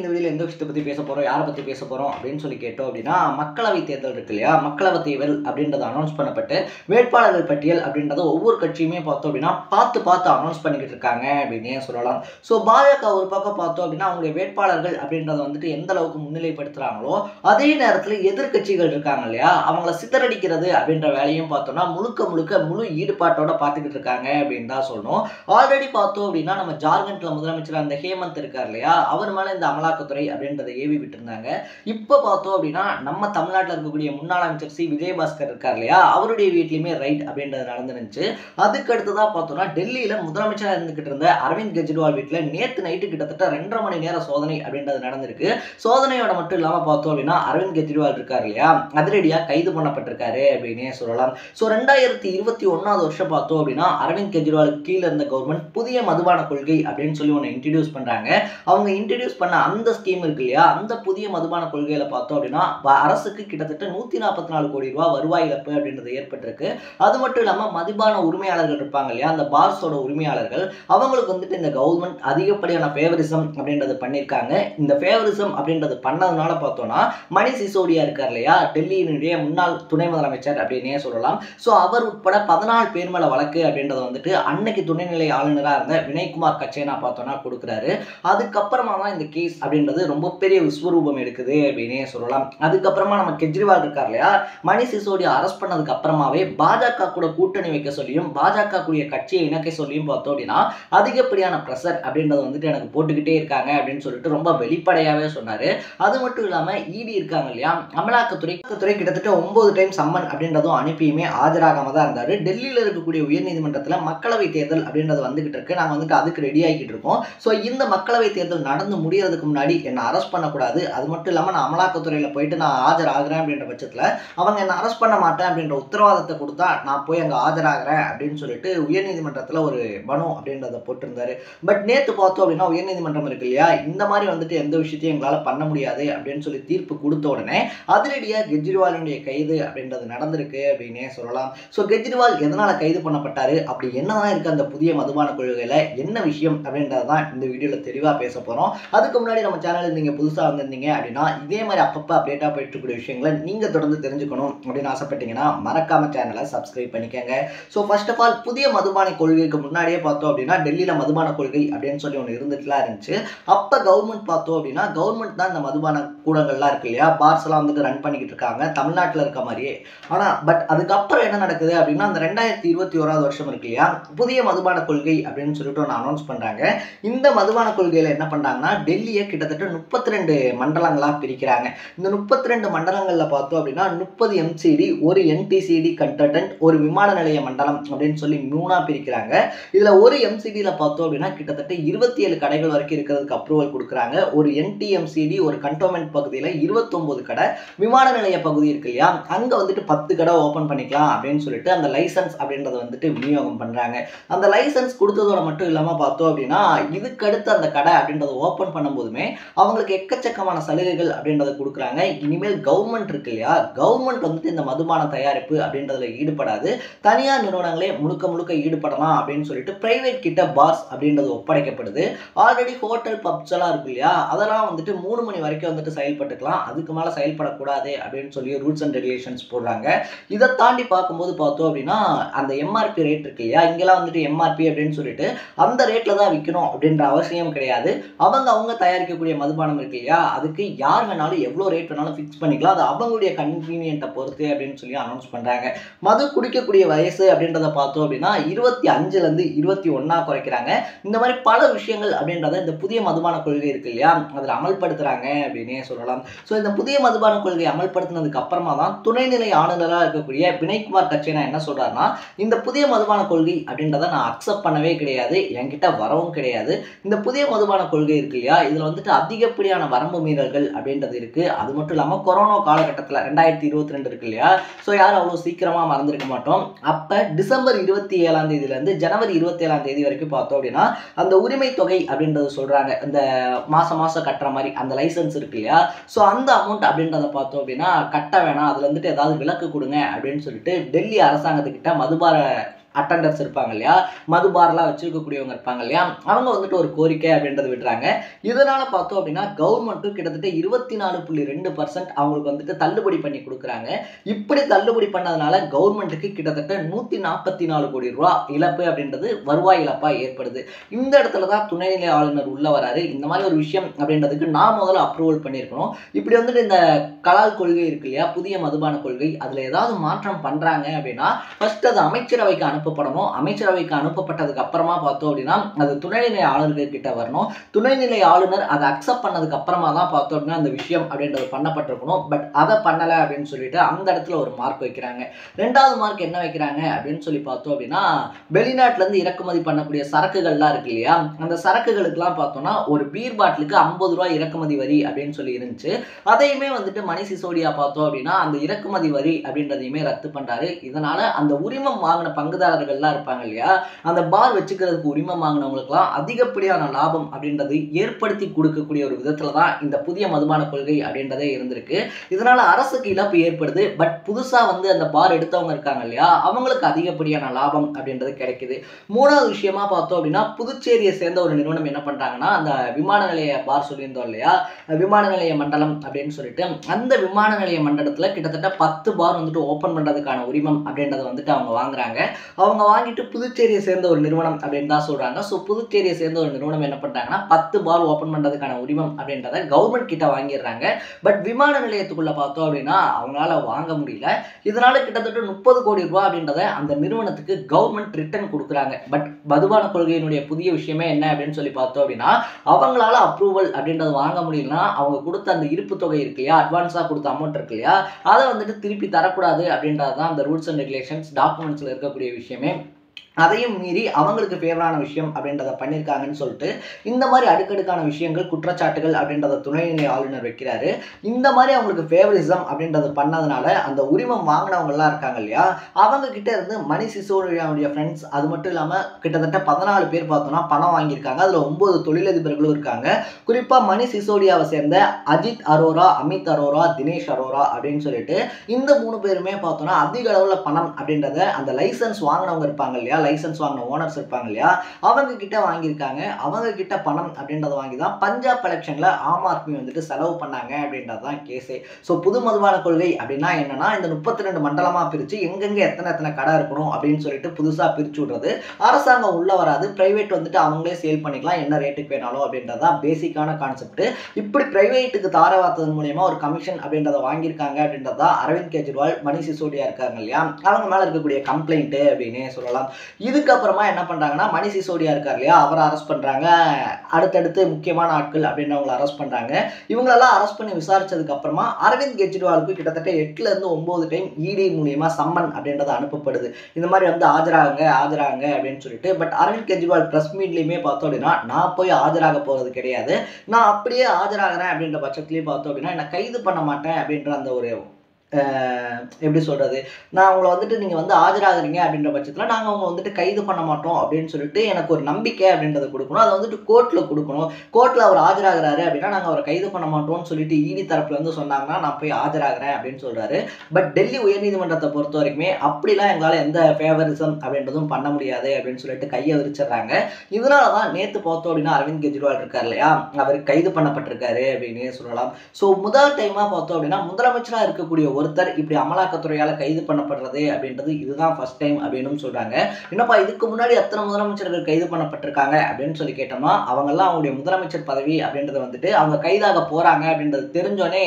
இந்த வீடியோவில் எந்த விஷயத்தை பற்றி பேச போகிறோம் யாரை பற்றி பேச போகிறோம் அப்படின்னு சொல்லி கேட்டோம் அப்படின்னா மக்களவை தேர்தல் இருக்கு இல்லையா மக்களவை தேர்தல் அப்படின்றது அனௌன்ஸ் பண்ணப்பட்டு வேட்பாளர்கள் பட்டியல் அப்படின்றத ஒவ்வொரு கட்சியுமே பார்த்தோம் அப்படின்னா பார்த்து பார்த்து அனௌன்ஸ் பண்ணிக்கிட்டு இருக்காங்க அப்படின்னே சொல்லலாம் ஸோ பாஜக ஒரு பக்கம் பார்த்தோம் அப்படின்னா அவங்களுடைய வேட்பாளர்கள் அப்படின்றத வந்துட்டு எந்த அளவுக்கு முன்னிலைப்படுத்துகிறாங்களோ அதே நேரத்தில் எதிர்க்கட்சிகள் இருக்காங்க இல்லையா அவங்கள சிதறடிக்கிறது அப்படின்ற வேலையும் பார்த்தோம்னா முழுக்க முழுக்க முழு ஈடுபாட்டோட பார்த்துக்கிட்டு இருக்காங்க அப்படின்னு தான் சொல்லணும் ஆல்ரெடி பார்த்தோம் அப்படின்னா நம்ம ஜார்க்கண்ட்ல முதலமைச்சர் அந்த ஹேமந்த் இருக்கார் இல்லையா அவர் மேலே இந்த அமலாக்கத்துறை அப்படின்றத ஏவி விட்டுருந்தாங்க இப்போ பார்த்தோம் அப்படின்னா நம்ம தமிழ்நாட்டில் இருக்கக்கூடிய முன்னாள் அமைச்சர் சி விஜயபாஸ்கர் இருக்கார் இல்லையா அவருடைய வீட்லையுமே ரைட் அப்படின்றது நடந்துருந்துச்சு அதுக்கு அடுத்ததான் பார்த்தோம்னா டெல்லியில் முதலமைச்சராக இருந்துகிட்டு இருந்த அரவிந்த் கெஜ்ரிவால் வீட்டில் நேற்று நைட்டு கிட்டத்தட்ட ரெண்டரை மணி நேரம் சோதனை அப்படின்றது நடந்திருக்கு சோதனையோட மட்டும் இல்லாமல் பார்த்தோம் அப்படின்னா அரவிந்த் கெஜ்ரிவால் இருக்கார் இல்லையா அதிரடியாக கைது பண்ணப்பட்டிருக்காரு அப்படின்னே சொல்லலாம் ஸோ ரெண்டாயிரத்தி இருபத்தி ஒன்றாவது வருஷம் பார்த்தோம் அப்படின்னா அரவிந்த் கெஜ்ரிவாலுக்கு கீழே இருந்த கவர்மெண்ட் புதிய மதுபான கொள்கை அப்படின்னு சொல்லி ஒன்று இன்ட்ரடியூஸ் பண்ணுறாங்க அவங்க இன்ட்ரடியூஸ் பண்ண அந்த ஸ்கீம் இருக்கு இல்லையா அந்த புதிய மதுபான கொள்கையில் பார்த்தோம் அப்படின்னா வ- அரசுக்கு கிட்டத்தட்ட நூற்றி நாற்பத்தி நாலு கோடி ரூபா வருவாய் இழப்பு அப்படின்றது ஏற்பட்டிருக்கு அது மட்டும் இல்லாமல் மதுபான உரிமையாளர்கள் இருப்பாங்க இல்லையா அந்த பார்ஸோட உரிமையாளர்கள் அவங்களுக்கு வந்துட்டு இந்த கவர்மெண்ட் அதிகப்படியான ஃபேவரிசம் அப்படின்றது பண்ணியிருக்காங்க இந்த ஃபேவரிசம் அப்படின்றது பண்ணதுனால பார்த்தோம்னா மணி சிசோடியா இருக்கார் இல்லையா டெல்லியினுடைய முன்னாள் துணை முதலமைச்சர் அப்படின்னே சொல்லலாம் ஸோ அவர் உட்பட பதினாலு பேர் மேல வழக்கு அப்படின்றத வந்துட்டு அன்னைக்கு துணைநிலை ஆளுநராக இருந்த வினய்குமார் கச்சேனா பார்த்தோன்னா கொடுக்குறாரு அதுக்கப்புறமா தான் இந்த கேஸ் அப்படின்றது ரொம்ப பெரிய விஸ்வரூபம் எடுக்குது அப்படின்னே சொல்லலாம் அதுக்கப்புறமா நம்ம கெஜ்ரிவால் இருக்கார் இல்லையா மணி சிசோடியா அரெஸ்ட் பண்ணதுக்கு அப்புறமாவே பாஜக கூட கூட்டணி வைக்க சொல்லியும் பாஜக கூடிய கட்சியை இணைக்க சொல்லியும் பார்த்தோம் அப்படின்னா அதிகப்படியான ப்ரெஷர் அப்படின்றது வந்துட்டு எனக்கு போட்டுக்கிட்டே இருக்காங்க அப்படின்னு சொல்லிட்டு ரொம்ப வெளிப்படையாகவே சொன்னார் அது மட்டும் இல்லாமல் இடி இருக்காங்க இல்லையா அமலாக்கத்துறை துறை கிட்டத்தட்ட ஒன்பது டைம் சம்மன் அப்படின்றதும் அனுப்பியுமே ஆஜராகாம தான் இருந்தார் டெல்லியில் இருக்கக்கூடிய உயர்நீதிமன்றத்தில் மக்களவை தேர்தல் அப்படின்றது வந்துகிட்டு இருக்கு நாங்கள் வந்துட்டு அதுக்கு ரெடி ஆகிட்டு இருக்கோம் ஸோ இந்த மக்களவை தேர்தல் நடந்து முடியறதுக்கு முன்னாடி என்னை அரெஸ்ட் பண்ணக்கூடாது அது மட்டும் இல்லாமல் நான் அமலாக்கத்துறையில் போயிட்டு நான் ஆஜர் ஆகிறேன் அப்படின்ற பட்சத்தில் அவங்க என்னை அரெஸ்ட் பண்ண மாட்டேன் அப்படின்ற உத்தரவாதத்தை கொடுத்தா நான் போய் அங்கே ஆஜராகிறேன் அப்படின்னு சொல்லிட்டு உயர்நீதிமன்றத்தில் ஒரு மனு அப்படின்றத போட்டிருந்தாரு பட் நேற்று பார்த்தோம் அப்படின்னா உயர்நீதிமன்றம் இருக்கு இல்லையா இந்த மாதிரி வந்துட்டு எந்த விஷயத்தையும் எங்களால் பண்ண முடியாது அப்படின்னு சொல்லி தீர்ப்பு கொடுத்த உடனே அதிரடியாக கெஜ்ரிவாலுடைய கைது அப்படின்றது நடந்திருக்கு அப்படின்னே சொல்லலாம் ஸோ கெஜ்ரிவால் எதனால் கைது பண்ணப்பட்டாரு அப்படி என்னதான் இருக்கு அந்த புதிய மதுபான கொள்கையில் என்ன விஷயம் அப்படின்றது தான் இந்த வீடியோவில் தெளிவாக பேச போகிறோம் அதுக்கு முன்னாடி நம்ம சேனலில் நீங்கள் புதுசாக வந்திருந்தீங்க அப்படின்னா இதே மாதிரி அப்பப்போ அப்டேட்டாக போயிட்டு இருக்கக்கூடிய விஷயங்களை நீங்கள் தொடர்ந்து தெரிஞ்சுக்கணும் அப்படின்னு ஆசைப்பட்டீங்கன்னா மறக்காம சேனலை சப்ஸ்கிரைப் பண்ணிக்கோங்க ஸோ ஃபர்ஸ்ட் ஆஃப் ஆல் புதிய மதுபான கொள்கைக்கு முன்னாடியே பார்த்தோம் அப்படின்னா டெல்லியில் மதுபான கொள்கை அப்படின்னு சொல்லி ஒன்று இருந்துட்டுலாம் இருந்துச்சு அப்போ கவர்மெண்ட் பார்த்தோம் அப்படின்னா கவர்மெண்ட் தான் இந்த மதுபான கூடங்கள்லாம் இருக்கு இல்லையா பார்ஸ் எல்லாம் வந்துட்டு ரன் பண்ணிக்கிட்டு இருக்காங்க தமிழ்நாட்டில் இருக்க மாதிரியே ஆனால் பட் அதுக்கப்புறம் என்ன நடக்குது அப்படின்னா அந்த ரெண்டாயிரத்தி இருபத்தி ஓராவது வருஷம் இருக்கு இல்லையா புதிய மதுபான கொள்கை அப்படின்னு சொல்லிட்டு ஒன்று அனௌன்ஸ் பண்ணுறாங்க இந்த மதுபான கொள்கையில் என்ன பண்ணுறாங்கன்னா டெல்லியை கிட்டத்தட்ட முப்பத்தி ரெண்டு மண்டலங்களாக பிரிக்கிறாங்க இந்த முப்பத்தி ரெண்டு மண்டலங்களில் பார்த்தோம் அப்படின்னா முப்பது எம்சிடி ஒரு என்டிசிடி கண்டன்ட் ஒரு விமான நிலைய மண்டலம் அப்படின்னு சொல்லி மூணாக பிரிக்கிறாங்க இதில் ஒரு எம்சிடியில் பார்த்தோம் அப்படின்னா கிட்டத்தட்ட இருபத்தி ஏழு கடைகள் வரைக்கும் இருக்கிறதுக்கு அப்ரூவல் கொடுக்குறாங்க ஒரு என்டிஎம்சிடி ஒரு கண்டோன்மெண்ட் பகுதியில் இருபத்தொம்போது கடை விமான நிலைய பகுதி இருக்கு இல்லையா அங்கே வந்துட்டு பத்து கடை ஓப்பன் பண்ணிக்கலாம் அப்படின்னு சொல்லிட்டு அந்த லைசன்ஸ் அப்படின்றத வந்துட்டு விநியோகம் பண்ணுறாங்க அந்த லைசன்ஸ் கொடுத்ததோட மட்டும் இல்லாமல் பார்த்தோம் அப்படின்னா இதுக்கு அடுத்து அந்த கடை அப்படின்றத ஓப்பன் பண்ணும்போதுமே அவங்களுக்கு எக்கச்சக்கமான சலுகைகள் அப்படின்றத கொடுக்குறாங்க இனிமேல் கவர்மெண்ட் இருக்கு இல்லையா கவர்மெண்ட் வந்துட்டு இந்த மதுபான தயாரிப்பு அப்படின்றதுல ஈடுபடாது தனியார் நிறுவனங்களே முழுக்க முழுக்க ஈடுபடலாம் அப்படின்னு சொல்லிட்டு பிரைவேட் கிட்ட பார்ஸ் அப்படின்றது ஒப்படைக்கப்படுது ஆல்ரெடி ஹோட்டல் பப்ஸ் எல்லாம் இருக்கு இல்லையா அதெல்லாம் வந்துட்டு மூணு மணி வரைக்கும் வந்துட்டு செயல்பட்டுக்கலாம் அதுக்கு மேலே செயல்படக்கூடாது அப்படின்னு சொல்லி ரூல்ஸ் அண்ட் ரெகுலேஷன்ஸ் போடுறாங்க இதை தாண்டி பார்க்கும்போது பார்த்தோம் அப்படின்னா அந்த எம்ஆர்பி ரேட் இருக்கு இல்லையா இங்கெல்லாம் வந்துட்டு எம்ஆர்பி அப்படின்னு சொல்லிட்டு அந்த ரேட்டில் தான் விற்கணும் அப்படின்ற அவசியம் கிடையாது அவங்க அவங்க தயாரிக்கக்கூடிய மதுபானம் இருக்கு இல்லையா அதுக்கு யார் வேணாலும் எவ்வளோ ரேட் வேணாலும் ஃபிக்ஸ் பண்ணிக்கலாம் அது அவங்களுடைய கன்வீனியன்ட்டை பொறுத்து அப்படின்னு சொல்லி அனௌன்ஸ் பண்ணுறாங்க மது குடிக்கக்கூடிய வயசு அப்படின்றத பார்த்தோம் அப்படின்னா இருபத்தி அஞ்சுலேருந்து இருபத்தி ஒன்றா குறைக்கிறாங்க இந்த மாதிரி பல விஷயங்கள் அப்படின்றத இந்த புதிய மதுபான கொள்கை இருக்கு இல்லையா அதில் அமல்படுத்துகிறாங்க அப்படின்னே சொல்லலாம் ஸோ இந்த புதிய மதுபான கொள்கை அமல்படுத்தினதுக்கு அப்புறமா தான் துணைநிலை ஆளுநராக இருக்கக்கூடிய வினய்குமார் கச்சேனா என்ன சொல்றாருன்னா இந்த புதிய மதுபான கொள்கை அப்படின்றத நான் அக்செப்ட் பண்ணவே கிடையாது என்கிட்ட வரவும் கிடையாது இந்த புதிய மதுபான கொள்கை இருக்கு இல்லையா இதில் வந்துட்டு அதிகப்படியான வரம்பு மீறல்கள் அப்படின்றது இருக்கு அது மட்டும் இல்லாமல் கொரோனா காலகட்டத்தில் ரெண்டாயிரத்தி இருபத்தி ரெண்டு இருக்கு இல்லையா ஸோ யாரும் அவ்வளோ சீக்கிரமாக மறந்துருக்க மாட்டோம் அப்போ டிசம்பர் இருபத்தி ஏழாம் தேதியிலேருந்து ஜனவரி இருபத்தி ஏழாம் தேதி வரைக்கும் பார்த்தோம் அப்படின்னா அந்த உரிமை தொகை அப்படின்றது சொல்கிறாங்க இந்த மாதம் மாதம் கட்டுற மாதிரி அந்த லைசன்ஸ் இருக்கு இல்லையா ஸோ அந்த அமௌண்ட் அப்படின்றத பார்த்தோம் அப்படின்னா கட்ட வேணாம் அதில் வந்துட்டு ஏதாவது விலக்கு கொடுங்க அப்படின்னு சொல்லிட்டு டெல்லி அரசாங்கத்துக்கிட்ட மதுபார அட்டண்டர்ஸ் இருப்பாங்க இல்லையா மது பார்லாம் வச்சிருக்கக்கூடியவங்க இருப்பாங்க இல்லையா அவங்க வந்துட்டு ஒரு கோரிக்கை அப்படின்றத விடுறாங்க இதனால பார்த்தோம் அப்படின்னா கவர்மெண்ட்டும் கிட்டத்தட்ட இருபத்தி நாலு புள்ளி ரெண்டு பர்சன்ட் அவங்களுக்கு வந்துட்டு தள்ளுபடி பண்ணி கொடுக்குறாங்க இப்படி தள்ளுபடி பண்ணதுனால கவர்மெண்ட்டுக்கு கிட்டத்தட்ட நூற்றி நாற்பத்தி நாலு கோடி ரூபா இழப்பு அப்படின்றது வருவாய் இழப்பாக ஏற்படுது இந்த இடத்துல தான் துணைநிலை ஆளுநர் உள்ள வராரு இந்த மாதிரி ஒரு விஷயம் அப்படின்றதுக்கு நான் முதல்ல அப்ரூவல் பண்ணியிருக்கணும் இப்படி வந்துட்டு இந்த கலால் கொள்கை இருக்கு இல்லையா புதிய மதுபான கொள்கை அதில் ஏதாவது மாற்றம் பண்ணுறாங்க அப்படின்னா ஃபர்ஸ்ட் அது அமைச்சரவைக்கு அனுப்பப்படணும் அமைச்சரவைக்கு அனுப்பப்பட்டதுக்கு அப்புறமா பார்த்தோம் அப்படின்னா அது துணைநிலை ஆளுநர் கிட்ட வரணும் துணைநிலை ஆளுநர் அதை அக்செப்ட் பண்ணதுக்கு அப்புறமா தான் பார்த்தோம் அப்படின்னா அந்த விஷயம் அப்படின்றது பண்ணப்பட்டிருக்கணும் பட் அதை பண்ணலை அப்படின்னு சொல்லிட்டு அந்த இடத்துல ஒரு மார்க் வைக்கிறாங்க ரெண்டாவது மார்க் என்ன வைக்கிறாங்க அப்படின்னு சொல்லி பார்த்தோம் அப்படின்னா வெளிநாட்டுல இருந்து இறக்குமதி பண்ணக்கூடிய சரக்குகள்லாம் இருக்கு இல்லையா அந்த சரக்குகளுக்கெல்லாம் பார்த்தோம்னா ஒரு பீர் பாட்டிலுக்கு ஐம்பது ரூபாய் இறக்குமதி வரி அப்படின்னு சொல்லி இருந்துச்சு அதையுமே வந்துட்டு மணி சிசோடியா பார்த்தோம் அப்படின்னா அந்த இறக்குமதி வரி அப்படின்றதையுமே ரத்து பண்றாரு இதனால அந்த உரிமம் வாங்கின பங்குதாரர்கள்லாம் இருப்பாங்க இல்லையா அந்த பார் வச்சுக்கிறதுக்கு உரிமம் வாங்கினவங்களுக்குலாம் அதிகப்படியான லாபம் அப்படின்றது ஏற்படுத்தி கொடுக்கக்கூடிய ஒரு விதத்துல தான் இந்த புதிய மதுபான கொள்கை அப்படின்றதே இருந்திருக்கு இதனால அரசுக்கு இழப்பு ஏற்படுது பட் புதுசா வந்து அந்த பார் எடுத்தவங்க இருக்காங்க இல்லையா அவங்களுக்கு அதிகப்படியான லாபம் அப்படின்றது கிடைக்குது மூணாவது விஷயமா பார்த்தோம் அப்படின்னா புதுச்சேரியை சேர்ந்த ஒரு நிறுவனம் என்ன பண்றாங்கன்னா அந்த விமான நிலைய பார் சொல்லியிருந்தோம் இல்லையா விமான நிலைய மண்டலம் அப்படின்னு சொல்லிட்டு அந்த விமான நிலைய மண்டலத்துல கிட்டத்தட்ட பத்து பார் வந்துட்டு ஓப்பன் பண்றதுக்கான உரிமம் அப்படின்றத வந்துட்டு அவங்க வாங்குறாங்க அவங்க வாங்கிட்டு புதுச்சேரியை சேர்ந்த ஒரு நிறுவனம் அப்படின்னு தான் சொல்றாங்க ஸோ புதுச்சேரியை சேர்ந்த ஒரு நிறுவனம் என்ன பண்றாங்கன்னா பத்து பார் ஓப்பன் பண்றதுக்கான உரிமம் அப்படின்றத கவர்மெண்ட் கிட்ட வாங்கிடுறாங்க பட் விமான நிலையத்துக்குள்ள பார்த்தோம் அப்படின்னா அவங்களால வாங்க முடியல இதனால கிட்டத்தட்ட முப்பது கோடி ரூபாய் அப்படின்றத அந்த நிறுவனத்துக்கு கவர்மெண்ட் ரிட்டர்ன் கொடுக்குறாங்க பட் மதுபான கொள்கையினுடைய புதிய விஷயமே என்ன அப்படின்னு சொல்லி பார்த்தோம் அப்படின்னா அவங்களால அப்ரூவல் அப்படின்றத வாங்க முடியலன்னா அவங்க கொடுத்த அந்த இருப்பு தொகை இருக்கு இல்லையா அட்வான்ஸாக கொடுத்த அமௌண்ட் இருக்கு இல்லையா அதை வந்துட்டு திருப்பி தரக்கூடாது அப்படின்றது தான் அந்த ரூல்ஸ் அண்ட் ரெகுலேஷன்ஸ் டாக்குமெண்ட்ஸில் இருக்கக்கூடிய விஷயமே அதையும் மீறி அவங்களுக்கு ஃபேவரான விஷயம் அப்படின்றத பண்ணியிருக்காங்கன்னு சொல்லிட்டு இந்த மாதிரி அடுக்கடுக்கான விஷயங்கள் குற்றச்சாட்டுகள் அப்படின்றத துணைநிலை ஆளுநர் வைக்கிறாரு இந்த மாதிரி அவங்களுக்கு ஃபேவரிசம் அப்படின்றத பண்ணதுனால அந்த உரிமம் வாங்கினவங்கலாம் இருக்காங்க இல்லையா அவங்க கிட்ட இருந்து மணி சிசோடியாவுடைய ஃப்ரெண்ட்ஸ் அது மட்டும் இல்லாமல் கிட்டத்தட்ட பதினாலு பேர் பார்த்தோம்னா பணம் வாங்கியிருக்காங்க அதில் ஒன்பது தொழிலதிபர்களும் இருக்காங்க குறிப்பாக மணி சிசோடியாவை சேர்ந்த அஜித் அரோரா அமித் அரோரா தினேஷ் அரோரா அப்படின்னு சொல்லிட்டு இந்த மூணு பேருமே பார்த்தோம்னா அதிக அளவில் பணம் அப்படின்றத அந்த லைசன்ஸ் வாங்கினவங்க இருப்பாங்க இல்லையா லைசன்ஸ் வாங்கின ஓனர்ஸ் இருப்பாங்க இல்லையா அவங்க கிட்ட வாங்கியிருக்காங்க அவங்க கிட்ட பணம் அப்படின்றத வாங்கி தான் பஞ்சாப் எலெக்ஷனில் ஆம் ஆத்மி வந்துட்டு செலவு பண்ணாங்க அப்படின்றது தான் கேஸே ஸோ புது மதுபான கொள்கை அப்படின்னா என்னன்னா இந்த முப்பத்தி ரெண்டு மண்டலமாக பிரித்து எங்கெங்கே எத்தனை எத்தனை கடை இருக்கணும் அப்படின்னு சொல்லிட்டு புதுசாக பிரித்து விடுறது அரசாங்கம் உள்ள வராது பிரைவேட் வந்துட்டு அவங்களே சேல் பண்ணிக்கலாம் என்ன ரேட்டுக்கு வேணாலும் அப்படின்றது தான் பேசிக்கான கான்செப்ட் இப்படி பிரைவேட்டுக்கு தார வார்த்ததன் மூலியமா ஒரு கமிஷன் அப்படின்றத வாங்கியிருக்காங்க அப்படின்றது தான் அரவிந்த் கெஜ்ரிவால் மணி சிசோடியா இருக்காங்க இல்லையா அவங்க மேலே இருக்கக்கூடிய கம்ப்ளைண்ட் அப்படின்னே சொல்லலாம் இதுக்கப்புறமா என்ன பண்ணுறாங்கன்னா மணி சிசோடியா இருக்கார் இல்லையா அவரை அரெஸ்ட் பண்ணுறாங்க அடுத்தடுத்து முக்கியமான ஆட்கள் அப்படின்றவங்களை அரெஸ்ட் பண்ணுறாங்க இவங்களெல்லாம் அரெஸ்ட் பண்ணி விசாரிச்சதுக்கு அப்புறமா அரவிந்த் கெஜ்ரிவாலுக்கு கிட்டத்தட்ட எட்டுல இருந்து ஒன்பது டைம் இடி மூலியமா சம்மன் அப்படின்றது அனுப்பப்படுது இந்த மாதிரி வந்து ஆஜராகுங்க ஆஜராகுங்க அப்படின்னு சொல்லிட்டு பட் அரவிந்த் கெஜ்ரிவால் ப்ரெஸ் மீட்லேயுமே பார்த்தோம் அப்படின்னா நான் போய் ஆஜராக போகிறது கிடையாது நான் அப்படியே ஆஜராகிறேன் அப்படின்ற பட்சத்துலேயே பார்த்தோம் அப்படின்னா என்னை கைது பண்ண மாட்டேன் அப்படின்ற அந்த ஒரு அஹ், எப்படி சொல்கிறது நான் உங்களை வந்துட்டு நீங்கள் வந்து ஆஜராகிறீங்க அப்படின்ற பட்சத்தில் நாங்கள் அவங்க வந்துட்டு கைது பண்ண மாட்டோம் அப்படின்னு சொல்லிட்டு எனக்கு ஒரு நம்பிக்கை அப்படின்றத கொடுக்கணும் அதை வந்துட்டு கோர்ட்டில் கொடுக்கணும் கோர்ட்டில் அவர் ஆஜராகிறாரு அப்படின்னா நாங்கள் அவரை கைது பண்ண மாட்டோம்னு சொல்லிட்டு ஈடி தரப்புல இருந்து சொன்னாங்கன்னா நான் போய் ஆஜராகிறேன் அப்படின்னு சொல்கிறாரு பட் டெல்லி உயர்நீதிமன்றத்தை பொறுத்த வரைக்குமே அப்படிலாம் எங்களால் எந்த ஃபேவரிசம் அப்படின்றதும் பண்ண முடியாது அப்படின்னு சொல்லிட்டு கையை விரிச்சிடுறாங்க இதனால தான் நேற்று பார்த்தோம் அப்படின்னா அரவிந்த் கெஜ்ரிவால் இருக்கார் இல்லையா அவர் கைது பண்ணப்பட்டிருக்காரு அப்படின்னே சொல்லலாம் ஸோ முதல் டைமாக பார்த்தோம் அப்படின்னா முதலமைச்சராக இருக்கக்கூடிய ஒருத்தர் இப்படி அமலாக்கத்துறையால் கைது பண்ணப்படுறது அப்படின்றது இதுதான் ஃபர்ஸ்ட் டைம் அப்படின்னு சொல்கிறாங்க என்னப்பா இதுக்கு முன்னாடி எத்தனை முதலமைச்சர்கள் கைது பண்ணப்பட்டிருக்காங்க அப்படின்னு சொல்லி கேட்டோம்னா அவங்கெல்லாம் அவங்களுடைய முதலமைச்சர் பதவி அப்படின்றத வந்துட்டு அவங்க கைதாக போகிறாங்க அப்படின்றது தெரிஞ்சோடனே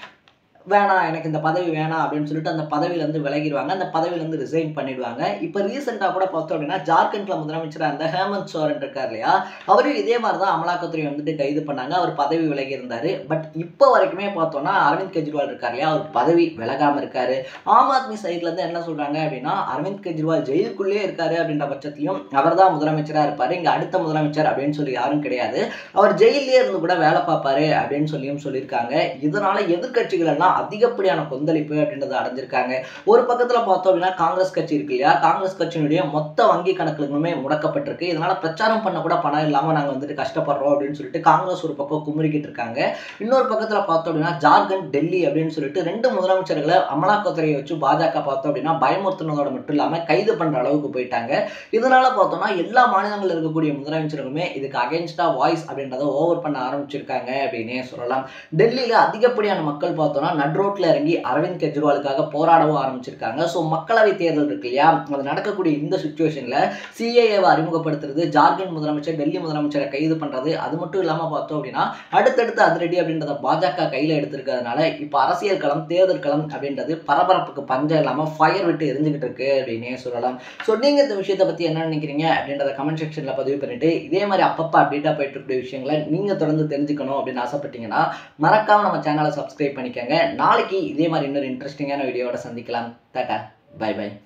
வேணாம் எனக்கு இந்த பதவி வேணாம் அப்படின்னு சொல்லிட்டு அந்த பதவியிலேருந்து விலகிடுவாங்க அந்த பதவியிலேருந்து ரிசைன் பண்ணிடுவாங்க இப்போ ரீசெண்டாக கூட பார்த்தோம் அப்படின்னா ஜார்க்கண்டில் முதலமைச்சராக இருந்த ஹேமந்த் சோரன் இருக்கார் இல்லையா அவரும் இதே மாதிரி தான் அமலாக்கத்துறை வந்துட்டு கைது பண்ணாங்க அவர் பதவி விலகி இருந்தார் பட் இப்போ வரைக்குமே பார்த்தோம்னா அரவிந்த் கெஜ்ரிவால் இருக்கார் இல்லையா அவர் பதவி விலகாமல் இருக்காரு ஆம் ஆத்மி சைட்லேருந்து என்ன சொல்கிறாங்க அப்படின்னா அரவிந்த் கெஜ்ரிவால் ஜெயிலுக்குள்ளேயே இருக்காரு அப்படின்ற பட்சத்திலையும் அவர் தான் முதலமைச்சராக இருப்பார் இங்கே அடுத்த முதலமைச்சர் அப்படின்னு சொல்லி யாரும் கிடையாது அவர் ஜெயிலே இருந்து கூட வேலை பார்ப்பாரு அப்படின்னு சொல்லியும் சொல்லியிருக்காங்க இதனால எதிர்க்கட்சிகள் எல்லாம் அதிகப்படியான கொந்தளிப்பு அப்படின்றத அடைஞ்சிருக்காங்க ஒரு பக்கத்தில் பார்த்தோம் அப்படின்னா காங்கிரஸ் கட்சி இருக்கு இல்லையா காங்கிரஸ் கட்சியினுடைய மொத்த வங்கி கணக்குகளுமே முடக்கப்பட்டிருக்கு இதனால பிரச்சாரம் பண்ண கூட பணம் இல்லாமல் நாங்கள் வந்துட்டு கஷ்டப்படுறோம் அப்படின்னு சொல்லிட்டு காங்கிரஸ் ஒரு பக்கம் குமுறிக்கிட்டு இருக்காங்க இன்னொரு பக்கத்தில் பார்த்தோம் அப்படின்னா ஜார்க்கண்ட் டெல்லி அப்படின்னு சொல்லிட்டு ரெண்டு முதலமைச்சர்களை அமலாக்கத்துறையை வச்சு பாஜக பார்த்தோம் அப்படின்னா பயமுறுத்துனதோட மட்டும் இல்லாமல் கைது பண்ணுற அளவுக்கு போயிட்டாங்க இதனால பார்த்தோம்னா எல்லா மாநிலங்களில் இருக்கக்கூடிய முதலமைச்சர்களுமே இதுக்கு அகேன்ஸ்டா வாய்ஸ் அப்படின்றத ஓவர் பண்ண ஆரம்பிச்சிருக்காங்க அப்படின்னே சொல்லலாம் டெல்லியில் அதிகப்படியான மக்கள் பார்த்தோம்னா நட்ரோட்டில் இறங்கி அரவிந்த் கெஜ்ரிவாலுக்காக போராடவும் ஆரம்பிச்சிருக்காங்க ஸோ மக்களவை தேர்தல் இருக்கு இல்லையா அது நடக்கக்கூடிய இந்த சுச்சுவேஷனில் சிஏஏவை அறிமுகப்படுத்துறது ஜார்க்கண்ட் முதலமைச்சர் டெல்லி முதலமைச்சரை கைது பண்ணுறது அது மட்டும் இல்லாமல் பார்த்தோம் அப்படின்னா அடுத்தடுத்து அதிரடி அப்படின்றத பாஜக கையில் எடுத்திருக்கிறதுனால இப்போ அரசியல் களம் தேர்தல் களம் அப்படின்றது பரபரப்புக்கு பஞ்சம் இல்லாமல் ஃபயர் விட்டு எரிஞ்சுக்கிட்டு இருக்கு அப்படின்னே சொல்லலாம் ஸோ நீங்கள் இந்த விஷயத்தை பற்றி என்ன நினைக்கிறீங்க அப்படின்றத கமெண்ட் செக்ஷனில் பதிவு பண்ணிட்டு இதே மாதிரி அப்பப்போ அப்டேட்டாக போயிட்டு இருக்கக்கூடிய விஷயங்களை நீங்கள் தொடர்ந்து தெரிஞ்சுக்கணும் அப்படின்னு ஆசைப்பட்டீங்கன்னா மறக்காம நம்ம சேனலை சப்ஸ்கிரைப் பண்ணிக்கோங்க நாளைக்கு இதே மாதிரி இன்னொரு இன்ட்ரெஸ்டிங்கான வீடியோவோட சந்திக்கலாம் டாட்டா பை பை